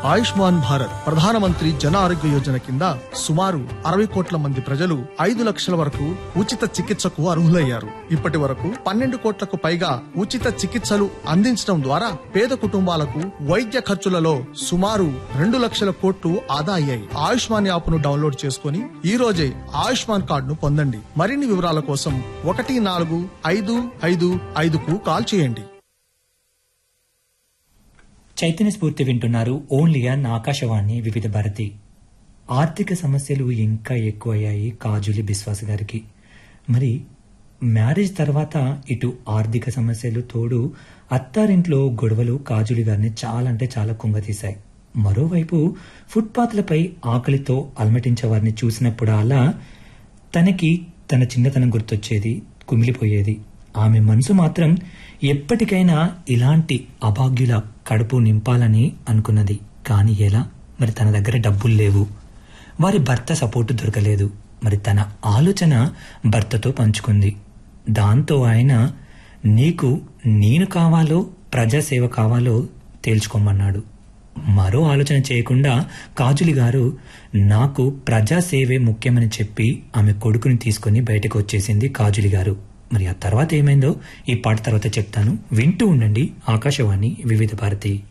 ఆయుష్మాన్ భారత్ ప్రధానమంత్రి జన ఆరోగ్య యోజన కింద సుమారు అరవై కోట్ల మంది ప్రజలు ఐదు లక్షల వరకు ఉచిత చికిత్సకు అర్హులయ్యారు ఇప్పటి వరకు పన్నెండు కోట్లకు పైగా ఉచిత చికిత్సలు అందించడం ద్వారా పేద కుటుంబాలకు వైద్య ఖర్చులలో సుమారు రెండు లక్షల కోట్లు ఆదా అయ్యాయి ఆయుష్మాన్ యాప్ ను డౌన్లోడ్ చేసుకుని ఈ రోజే ఆయుష్మాన్ కార్డును పొందండి మరిన్ని వివరాల కోసం ఒకటి నాలుగు ఐదు ఐదు ఐదుకు కాల్ చేయండి చైతన్య స్ఫూర్తి వింటున్నారు ఓన్లీ అన్ ఆకాశవాణి వివిధ భారతి ఆర్థిక సమస్యలు ఇంకా ఎక్కువయ్యాయి కాజులి బిశ్వాస్ గారికి మరి మ్యారేజ్ తర్వాత ఇటు ఆర్థిక సమస్యలు తోడు అత్తారింట్లో గొడవలు కాజులి గారిని చాలా అంటే చాలా కుంగతీశాయి మరోవైపు ఫుట్పాత్లపై ఆకలితో అలమటించే వారిని చూసినప్పుడు అలా తనకి తన చిన్నతనం గుర్తొచ్చేది కుమిలిపోయేది ఆమె మనసు మాత్రం ఎప్పటికైనా ఇలాంటి అభాగ్యుల కడుపు నింపాలని అనుకున్నది కానీ ఎలా మరి తన దగ్గర డబ్బులు లేవు వారి భర్త సపోర్టు దొరకలేదు మరి తన ఆలోచన భర్తతో పంచుకుంది దాంతో ఆయన నీకు నేను కావాలో ప్రజాసేవ కావాలో తేల్చుకోమన్నాడు మరో ఆలోచన చేయకుండా కాజులి గారు నాకు ప్రజాసేవే ముఖ్యమని చెప్పి ఆమె కొడుకుని తీసుకుని బయటకు వచ్చేసింది కాజులి గారు మరి ఆ తర్వాత ఏమైందో ఈ పాట తర్వాత చెప్తాను వింటూ ఉండండి ఆకాశవాణి వివిధ భారతి